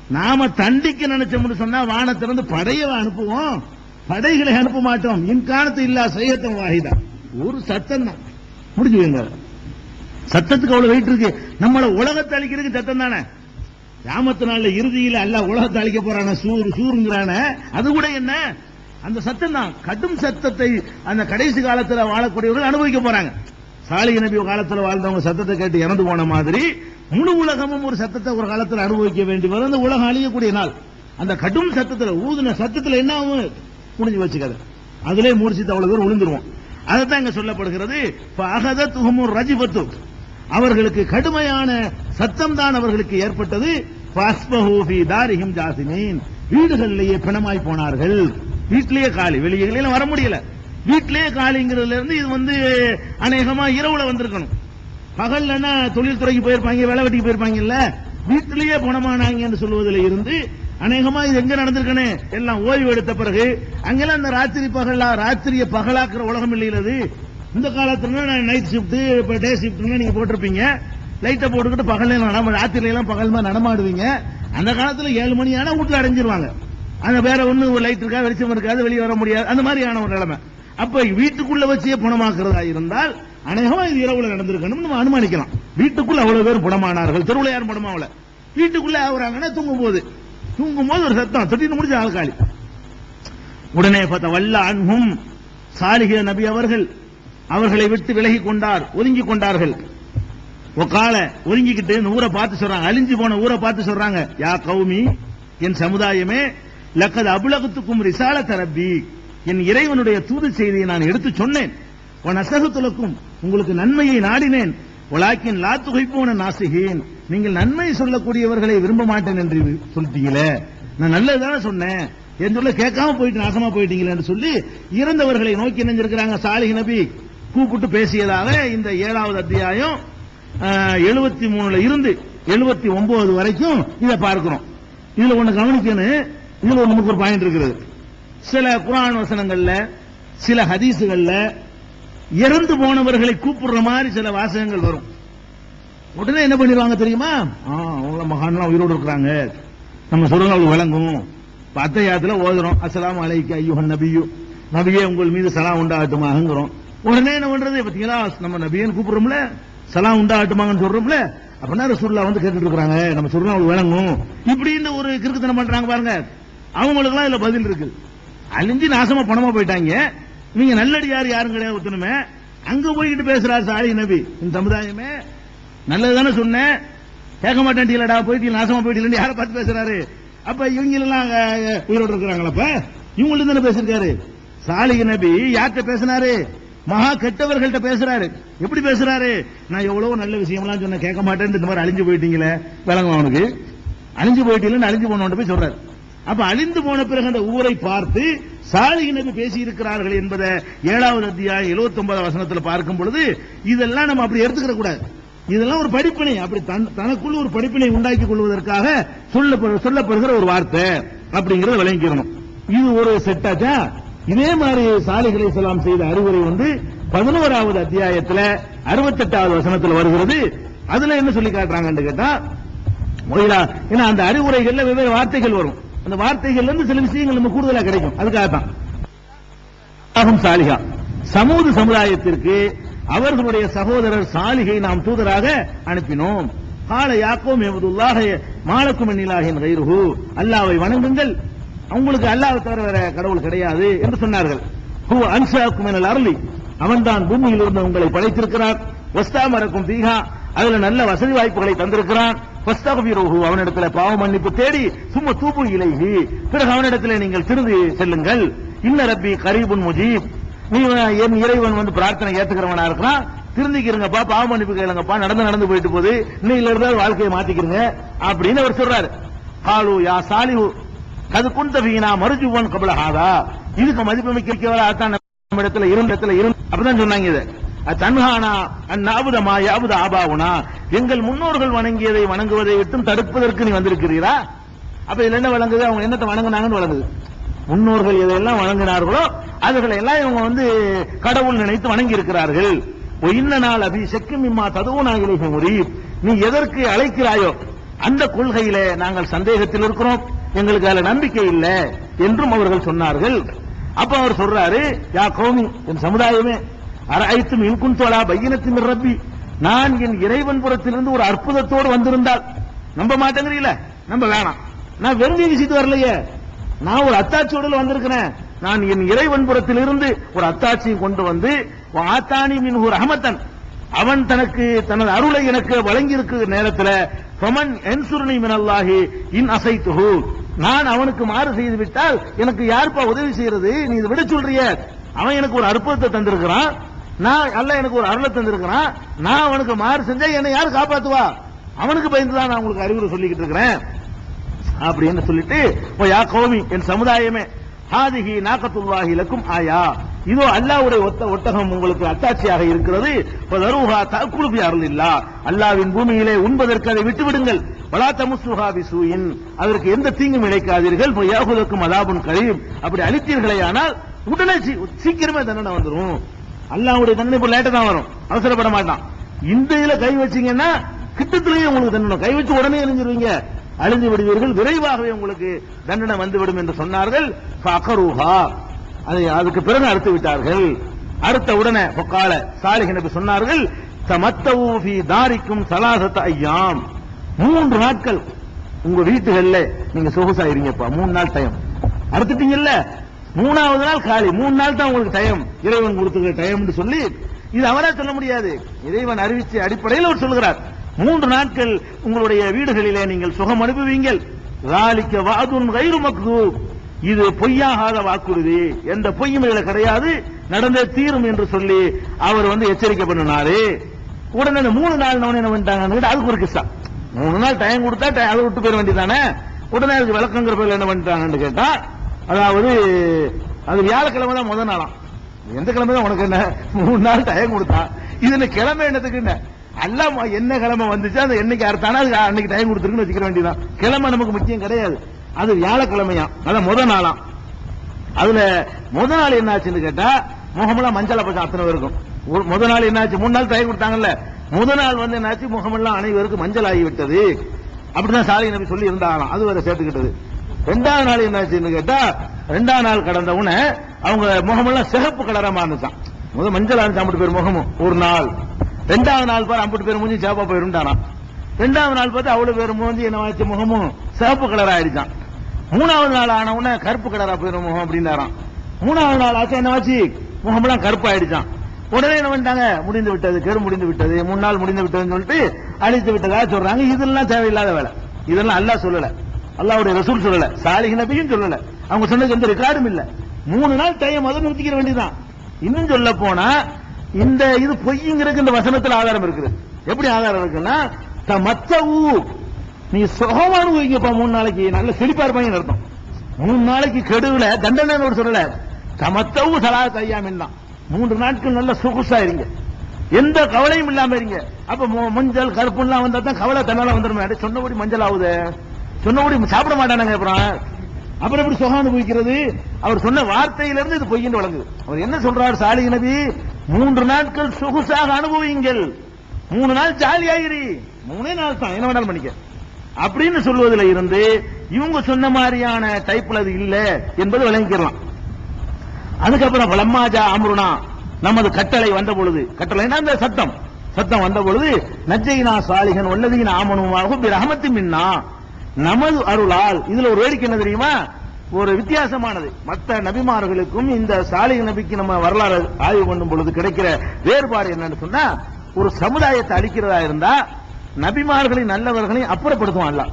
நாம தண்டிக்க நினைச்சோம்னு சொன்னா வானத்திலிருந்து படையை அனுப்புவோம் படைகளை அனுப்ப மாட்டோம் இன்காலத்து இல்லா செய்யத்தம் வாகிதா ஒரு சத்தம் தான் முடிஞ்சு வைங்க சத்தத்துக்கு அவ்வளவு வெயிட் இருக்கு நம்மள உலகத்தை அழிக்கிறதுக்கு சத்தம் தானே கியாமத்து நாள்ல இறுதியில அல்லாஹ் உலகத்தை அழிக்க போறான சூர் சூருங்கிறான அது கூட என்ன அந்த சத்தம் தான் கடும் சத்தத்தை அந்த கடைசி காலத்துல வாழக்கூடியவர்கள் அனுபவிக்க போறாங்க சாலிக நபி காலத்துல வாழ்ந்தவங்க சத்தத்தை கேட்டு இறந்து போன மாதிரி முழு உலகமும் ஒரு சத்தத்தை ஒரு காலத்துல அனுபவிக்க வேண்டி வரும் அந்த உலகம் அழியக்கூடிய நாள் அந்த கடும் சத்தத்துல ஊதுன சத்தத்துல என்ன ஆகும் முடிஞ்சு வச்சுக்காது அதிலே மூடிச்சு அவ்வளவு பேர் விழுந்துருவோம் அதைத்தான் இங்க சொல்லப்படுகிறது அகத துகமும் ரஜிபத்து அவர்களுக்கு கடுமையான சத்தம் தான் அவர்களுக்கு ஏற்பட்டது ஃபஸ்பஹு ஃபீ தாரிஹிம் ஜாசிமீன் வீடுகளிலேயே பிணமாய் போனார்கள் வீட்டிலேயே காலி வெளியே வர முடியல வீட்டிலேயே காலிங்கிறதுல இருந்து இது வந்து அநேகமா இரவுல வந்திருக்கணும் பகல்லன்னா தொழில்துறைக்கு போயிருப்பாங்க வேலை வெட்டிக்கு போயிருப்பாங்கல்ல வீட்டிலேயே குணமானாங்கன்னு சொல்லுவதில் இருந்து அநேகமா இது எங்க நடந்திருக்கனே எல்லாம் ஓய்வு எடுத்த பிறகு அங்கெல்லாம் இந்த ராத்திரி பகலா ராத்திரிய பகலாக்குற உலகம் இல்லையில அது இந்த காலத்துல நைட் ஷிஃப்ட் இப்ப டே ஷிஃப்ட்னு நீங்க போட்டிருப்பீங்க லைட்டை போட்டுக்கிட்டு பகல்ல நடமா ராத்திரில எல்லாம் பகல்மா நடமாடுவீங்க அந்த காலத்துல ஏழு மணி ஆனா வீட்டுல அடைஞ்சிருவாங்க அந்த வேற ஒண்ணு லைட் இருக்கா வெளிச்சம் இருக்காது வெளியே வர முடியாது அந்த மாதிரியான ஒரு நிலைமை அப்ப வீட்டுக்குள்ள வச்சே புணமாக்குறதா இருந்தால் அநேகமா இது இரவுல நடந்திருக்கணும் நம்ம அனுமானிக்கலாம் வீட்டுக்குள்ள அவ்வளவு பேர் புணமானார்கள் தெருவுல யாரும் புணமாவல வீட்டுக்குள்ள ஆகுறாங்கன்னா தூங்கும் போது தூங்கும் போது ஒரு சத்தம் திடீர்னு முடிஞ்ச ஆள்காலி உடனே பார்த்த வல்ல அன்ஹும் சாலிக நபி அவர்கள் அவர்களை விட்டு விலகி கொண்டார் ஒதுங்கி கொண்டார்கள் ஒக்கால ஒதுங்கிக்கிட்டு இந்த ஊரை பார்த்து சொல்றாங்க அழிஞ்சு போன ஊரை பார்த்து சொல்றாங்க யா கௌமி என் சமுதாயமே லக்கது அபுலகத்துக்கும் ரிசால தரப்பி என் இறைவனுடைய தூது செய்தியை நான் எடுத்து சொன்னேன் உன் அசகத்துலக்கும் உங்களுக்கு நன்மையை நாடினேன் உலாக்கின் லா துகைப்போன நாசிகேன் நீங்கள் நன்மை சொல்லக்கூடியவர்களை விரும்ப மாட்டேன் என்று சொல்லிட்டீங்களே நான் நல்லதுதானே சொன்னேன் என் சொல்ல கேட்காம போயிட்டு நாசமா போயிட்டீங்களேன்னு சொல்லி இறந்தவர்களை நோக்கி நினைஞ்சிருக்கிறாங்க சாலிஹ் நபி கூப்பிட்டு பேசியதாக இந்த ஏழாவது அத்தியாயம் எழுபத்தி மூணுல இருந்து எழுபத்தி ஒன்பது வரைக்கும் இதை பார்க்கிறோம் இதுல ஒண்ணு கவனிக்கணும் இதுல ஒரு நமக்கு ஒரு பாயிண்ட் இருக்கிறது சில குரான் வசனங்கள்ல சில ஹதீசுகள்ல இறந்து போனவர்களை கூப்பிடுற மாதிரி சில வாசகங்கள் வரும் உடனே என்ன பண்ணிடுவாங்க தெரியுமா ஆ, அவங்கள மகான்லாம் உயிரோடு இருக்கிறாங்க நம்ம சொல்றது அவங்களுக்கு விளங்கும் பத்தையாத்துல ஓதுறோம் அஸ்ஸலாமு அலைக்கு ஐயுஹன் நபியு நபியே உங்கள் மீது சலாம் உண்டாகட்டுமாங்கிறோம் உடனே என்ன பண்றது பாத்தீங்களா நம்ம நபியன்னு கூப்பிடுறோம்ல சலாம் உண்டாகட்டுமாங்கன்னு சொல்றோம்ல அப்படின்னா ரசூல்லா வந்து கேட்டுட்டு இருக்காங்க நம்ம சொல்றோம் அவங்களுக்கு விளங்கும் இப்படின்னு ஒரு கிறுக்குத்தனம் பண்றாங்க பாருங்க அவங்களுக்குலாம் இதுல பதில் இருக்கு அழிஞ்சு நாசமா பணமா போயிட்டாங்க நீங்க நல்லடியார் யாரும் கிடையாது ஒத்துணுமே அங்க போய்கிட்டு பேசுறாரு சாலி நபி இந்த சமுதாயமே நல்லதுதானே சொன்னேன் கேட்க மாட்டேன்டீங்களடா போயிட்டு நாசமா போயிட்டீங்க யாரை பார்த்து பேசுறாரு அப்ப இவங்க எல்லாம் அங்க, அஹ், உயிரோடு இருக்கிறாங்களா அப்ப இவங்கள்ட்ட தானே பேசிருக்காரு சாலிக நபி யார்கிட்ட பேசினாரு மகா கெட்டவர்கள்ட்ட பேசுறாரு எப்படி பேசுறாரு நான் எவ்வளவு நல்ல விஷயம்லாம் சொன்ன கேட்க மாட்டேன்னு இந்த மாதிரி அழிஞ்சு போயிட்டீங்களே விளங்கும் அவனுக்கு அழிஞ்சு போயிட்டீங்கன்னு அழிஞ்சு போனவன்ட்ட போய் சொல்றாரு அப்ப அழிந்து போன பிறகு அந்த ஊரை பார்த்து சாலிக நபி பேசி இருக்கிறார்கள் என்பதை ஏழாவது அத்தியாயம் 79 வசனத்துல பார்க்கும் பொழுது இதெல்லாம் நம்ம அப்படி எடுத்துக்கிற கூடாது இதெல்லாம் ஒரு படிப்பினை அப்படி தன்- தனக்குள்ள ஒரு படிப்பினை உண்டாக்கி கொள்வதற்காக சொல்ல சொல்லப்படுகிற ஒரு வார்த்தை அப்படிங்கறத விளங்கிக்கணும் இது ஒரு செட்டாச்சா இதே மாதிரி சாலிகளை செல்லாம் செய்த அறிவுரை வந்து பதினோராவது அத்தியாயத்துல அறுபத்தெட்டாவது வசனத்துல வருகிறது அதுல என்ன சொல்லி காட்டுறாங்கன்னு கேட்டா மொழிலா ஏன்னா அந்த அறிவுரைகள்ல வெவ்வேறு வார்த்தைகள் வரும் அந்த வார்த்தைகள்ல இருந்து சில விஷயங்கள் நம்ம கூடுதலா கிடைக்கும் அதுக்காகத்தான் ஆகும் சாலிகா சமூக சமுதாயத்திற்கு அவர்களுடைய சகோதரர் சாலிகை நாம் தூதராக அனுப்பினோம் கால யாக்கோம் எவதுல்லாக மாலக்கும் எண்ணிலாகின் கைருகு அல்லாவை வணங்குங்கள் அவங்களுக்கு அல்லாஹ் தவிர வேற கடவுள் கிடையாது என்று சொன்னார்கள் ஹூ அன்சாக்கும் என அருளி அவன்தான் பூமியில் இருந்து உங்களை படைத்திருக்கிறார் வஸ்தாமரக்கும் தீகா அதுல நல்ல வசதி வாய்ப்புகளை தந்திருக்கிறான் வஸ்தகபீரோஹு அவனிடத்துல பாவ மன்னிப்பு தேடி சும்மா தூபு இலைஹி பிறகு அவனிடத்துல நீங்கள் திரும்பி செல்லுங்கள் இன்ன ரப்பி கரீபுன் முஜீப் நீ என் இறைவன் வந்து பிரார்த்தனை ஏத்துக்கிறவனா இருக்கிறான் திருந்திக்கிறங்கப்பா பாவ மன்னிப்பு கேளுங்கப்பா நடந்து நடந்து போயிட்டு போகுது இன்னையில இருந்தால் வாழ்க்கையை மாத்திக்கிறங்க அப்படின்னு அவர் சொல்றாரு காலு யா சாலிஹு கது குந்த வீணா மருஜுவன் கபல ஹாதா இதுக்கு மதிப்பு மிக்கவரா தான் நம்ம இடத்துல இருந்த இடத்துல இருந்து அப்படிதான் சொன்னாங்க இது அது தன்ஹானா அந்நாபுதமா யாபுத ஆபாவுனா எங்கள் முன்னோர்கள் வணங்கியதை வணங்குவதை விட்டும் தடுப்பதற்கு நீ வந்திருக்கிறீரா அப்ப இதுல என்ன வழங்குது அவங்க என்னத்தை வணங்குனாங்கன்னு வழங்குது முன்னோர்கள் எதையெல்லாம் வணங்கினார்களோ அதுகளை எல்லாம் இவங்க வந்து கடவுள் நினைத்து வணங்கி இருக்கிறார்கள் இன்ன நாள் அபி செக்கும் இம்மா ததுவும் நான் இலைக முறி நீ எதற்கு அழைக்கிறாயோ அந்த கொள்கையில நாங்கள் சந்தேகத்தில் இருக்கிறோம் எங்களுக்கு அதுல நம்பிக்கை இல்லை என்றும் அவர்கள் சொன்னார்கள் அப்ப அவர் சொல்றாரு யா கௌமி என் சமுதாயமே அரைத்தும் இன்குன் தோலா பையனத்தின் ரப்பி நான் என் இறைவன் புறத்திலிருந்து ஒரு அற்புதத்தோடு வந்திருந்தால் நம்ப மாட்டேங்கிறீல நம்ப வேணாம் நான் வெறும் வீசிட்டு வரலையே நான் ஒரு அத்தாட்சியோட வந்திருக்கிறேன் நான் என் இறைவன் புறத்திலிருந்து ஒரு அத்தாட்சியை கொண்டு வந்து ஆத்தானி மின் ஒரு அகமத்தன் அவன் தனக்கு தனது அருளை எனக்கு வழங்கி இருக்கிற நேரத்தில் ஃபமன் என்சுருணி மினல்லாஹி இன் அசைத்துஹு நான் அவனுக்கு மாறு செய்து விட்டால் எனக்கு யாருப்பா உதவி செய்யறது நீ இதை விட சொல்றிய அவன் எனக்கு ஒரு அற்புதத்தை தந்திருக்கிறான் நான் அல்ல எனக்கு ஒரு அருளை தந்திருக்கிறான் நான் அவனுக்கு மாறு செஞ்சா என்னை யார் காப்பாத்துவா அவனுக்கு பயந்து தான் நான் உங்களுக்கு அறிவுரை சொல்லிக்கிட்டு இருக்கிறேன் அப்படின்னு சொல்லிட்டு ஓ யா கௌமி என் சமுதாயமே ஹாதிஹி நாக்கத்துல்லாஹி லக்கும் ஆயா இதோ அல்லாஹ்வுடைய ஒத்த ஒட்டகம் உங்களுக்கு அத்தாட்சியாக இருக்கிறது தருஹா தக்குழு பி அருளில்லா அல்லாவின் பூமியிலே உண்பதற்கு அதை விட்டு விடுங்கள் வலா தமுசுஹா பிசூயின் அதற்கு எந்த தீங்கும் இழைக்காதீர்கள் யாகுதக்கும் அதாபுன் கரீம் அப்படி அழித்தீர்களே ஆனால் உடனே சீ- சீக்கிரமே தண்டனை வந்துரும் அல்லாஹ்வுடைய தண்டனை இப்ப லேட்டா தான் வரும் அவசரப்பட மாட்டான் இந்த இதுல கை வச்சீங்கன்னா கிட்டத்திலேயே உங்களுக்கு தண்டனை கை வச்சு உடனே எரிஞ்சிருவீங்க அழிஞ்சு விடுவீர்கள் விரைவாகவே உங்களுக்கு தண்டனை வந்துவிடும் என்று சொன்னார்கள் ஃபஅகருஹா. அதை அதுக்கு பிறகு அறுத்து விட்டார்கள் அறுத்த உடனே பொக்கால சாலிஹ் நபி சொன்னார்கள் தமத்தவு ஃபீ தாரிக்கும் சலாசத்த ஐயாம் மூன்று நாட்கள் உங்க வீட்டுகள்ல நீங்க சொகுசா இருங்கப்பா மூணு நாள் டைம் அறுத்துட்டீங்கல்ல மூணாவது நாள் காலி மூணு நாள் தான் உங்களுக்கு டைம் இறைவன் கொடுத்துருக்க டைம்னு சொல்லி இது அவரா சொல்ல முடியாது இறைவன் அறிவிச்ச அடிப்படையில் அவர் சொல்கிறார் மூன்று நாட்கள் உங்களுடைய வீடுகளிலே நீங்கள் சுகம் அனுப்புவீங்கள் ذَلِكَ وَعْدٌ غَيْرُ مَكْذُوبٍ இது பொய்யாகாத வாக்குறுதி எந்த பொய்யும் இதுல கிடையாது நடந்தே தீரும் என்று சொல்லி அவர் வந்து எச்சரிக்கை பண்ணினாரு உடனே இந்த மூணு நாள் நவன என்ன பண்ணிட்டாங்க அதுக்கு ஒரு கிஸ்ஸா மூணு நாள் டைம் கொடுத்தா டை- அதை விட்டு போயிட வேண்டியதானே உடனே அதுக்கு விளக்கங்கிற பேர்ல என்ன பண்ணிட்டாங்கன்னு கேட்டா அதாவது அது வியாழக்கிழமை தான் முதல் நாளாம் எந்த கிழமை தான் உனக்கு என்ன மூணு நாள் டைம் கொடுத்தா இதுல கிழமை என்னத்துக்கு என்ன எல்லாம் என்ன கிழமை வந்துச்சு அந்த என்னைக்கு அறுத்தானா அதுக்கு அன்னைக்கு டைம் கொடுத்துருக்குன்னு வச்சுக்க வேண்டியதான் கிழமை நமக்கு முக்கியம் கிடையாது அது வியாழக்கிழமையாம் அதான் முத நாளாம் அதுல முத நாள் என்னாச்சுன்னு கேட்டா முகமெல்லாம் மஞ்சள் பச்சம் அத்தனை பேருக்கும் ஒரு முத நாள் என்னாச்சு மூணு நாள் டைம் கொடுத்தாங்கல்ல முத நாள் வந்து என்னாச்சு முகமெல்லாம் அனைவருக்கும் மஞ்சள் ஆகி விட்டது அப்படிதான் சாலை நபி சொல்லி இருந்தாங்களாம் அது வேற சேர்த்துக்கிட்டது ரெண்டாவது நாள் என்னாச்சுன்னு கேட்டா ரெண்டாவது நாள் கடந்த உடனே அவங்க முகமெல்லாம் சிகப்பு கலரமா இருந்துச்சான் முத மஞ்சள் ஆனிச்சு ஐம்பது பேர் முகமும் ஒரு நாள் ரெண்டாவது நாள் பாரு ஐம்பது பேர் மூஞ்சி சேப்பா போயிருந்தாராம் ரெண்டாவது நாள் பார்த்து அவ்வளவு பேர் மூஞ்சி என்ன ஆச்சு முகமும் சிவப்பு கலர் ஆயிடுச்சான் மூணாவது நாள் ஆன உடனே கருப்பு கலரா போயிடும் முகம் அப்படின்னாராம் மூணாவது நாள் ஆச்சு என்ன ஆச்சு முகமெல்லாம் கருப்பு ஆயிடுச்சான் உடனே என்ன பண்ணிட்டாங்க முடிந்து விட்டது கரு முடிந்து விட்டது மூணு நாள் முடிந்து விட்டதுன்னு சொல்லிட்டு அழித்து விட்டதா சொல்றாங்க இதெல்லாம் தேவையில்லாத வேலை இதெல்லாம் அல்லாஹ் சொல்லல அல்லாஹ்வுடைய ரசூல் சொல்லல சாலிஹ் நபியும் சொல்லல அவங்க சொன்னதுக்கு எந்த ரெக்கார்டும் இல்ல மூணு நாள் டைம் அதை நிறுத்திக்கிற வேண்டியதுதான் இன்னும் சொல்ல போனா இந்த இது பொய்ங்கிறதுக்கு இந்த வசனத்துல ஆதாரம் இருக்குது எப்படி ஆதாரம் இருக்குன்னா த மத்தவு நீ சுகமா அனுபவிங்கப்பா மூணு நாளைக்கு நல்ல செழிப்பா இருப்பாங்கன்னு அர்த்தம் மூணு நாளைக்கு கெடுவுல தண்டனை ஒரு சொல்லல தமத்தவு சலா கையாமின் தான் மூன்று நாட்கள் நல்ல சொகுசா இருங்க எந்த கவலையும் இல்லாம இருங்க அப்ப மு- மஞ்சள் கருப்புலாம் வந்தா தான் கவலை தன்னால வந்துடும் சொன்னபடி மஞ்சள் ஆகுது சொன்னபடி சாப்பிட மாட்டானுங்க அப்புறம் அப்புறம் எப்படி சுகம் அனுபவிக்கிறது அவர் சொன்ன வார்த்தையிலிருந்து இது பொய்ன்னு வழங்குது அவர் என்ன சொல்றார் சாலிக நபி மூன்று நாட்கள் சொகுசாக அனுபவியுங்கள் மூணு நாள் ஜாலியாகிரி மூணே நாள் தான் என்ன வேணாலும் பண்ணிக்க அப்படின்னு சொல்வதில் இருந்து இவங்க சொன்ன மாதிரியான டைப்ல அது இல்ல என்பது விளங்கிக்கலாம் அதுக்கப்புறம் வளம்மாஜா அம்ருனா நமது கட்டளை வந்த பொழுது கட்டளைனா அந்த சத்தம் சத்தம் வந்த பொழுது நஜ்ஜைனா சாலிகன் வல்லதீன ஆமனுமாகும் ரஹமத்தி மின்னா நமது அருளால் இதுல ஒரு வேடிக்கை என்ன தெரியுமா ஒரு வித்தியாசமானது மற்ற நபிமார்களுக்கும் இந்த சாலிக நபிக்கு நம்ம வரலாறு ஆய்வு பண்ணும் பொழுது கிடைக்கிற வேறுபாடு என்னன்னு சொன்னா ஒரு சமுதாயத்தை அழிக்கிறதா இருந்தா நபிமார்களின் நல்லவர்களையும் அப்புறப்படுத்துவான் அல்லாஹ்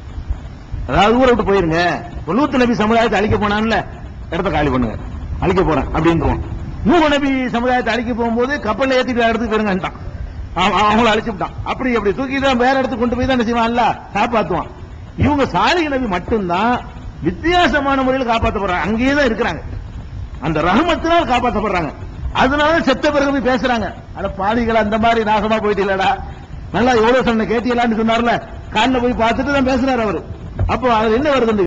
அதாவது ஊரை விட்டு போயிருங்க இப்ப லூத்து நபி சமுதாயத்தை அழிக்க போனான்ல இடத்த காலி பண்ணுங்க அழிக்க போறேன் அப்படின்றோம் நூறு நபி சமுதாயத்தை அழிக்க போகும்போது கப்பல்ல ஏத்திட்டு வேற இடத்துக்கு போயிருங்கன்ட்டான் அவ- அவங்கள அழிச்சு விட்டான் அப்படி அப்படி தூக்கி தான் வேற இடத்துக்கு கொண்டு போய் தான் என்ன செய்வான்ல காப்பாத்துவான் இவங்க சாலிக நபி மட்டும்தான் வித்தியாசமான முறையில் காப்பாற்றப்படுறாங்க அங்கேயே தான் இருக்கிறாங்க அந்த ரஹமத்தினால் காப்பாற்றப்படுறாங்க அதனால செத்த பிறகு போய் பேசுறாங்க அட பாடிகள் அந்த மாதிரி நாசமா போயிட்டீங்களடா நல்லா எவ்வளவு சொன்ன கேட்டீங்களான்னு சொன்னார்ல காலில் போய் பார்த்துட்டு தான் பேசுறாரு அவரு அப்போ அது என்ன வருது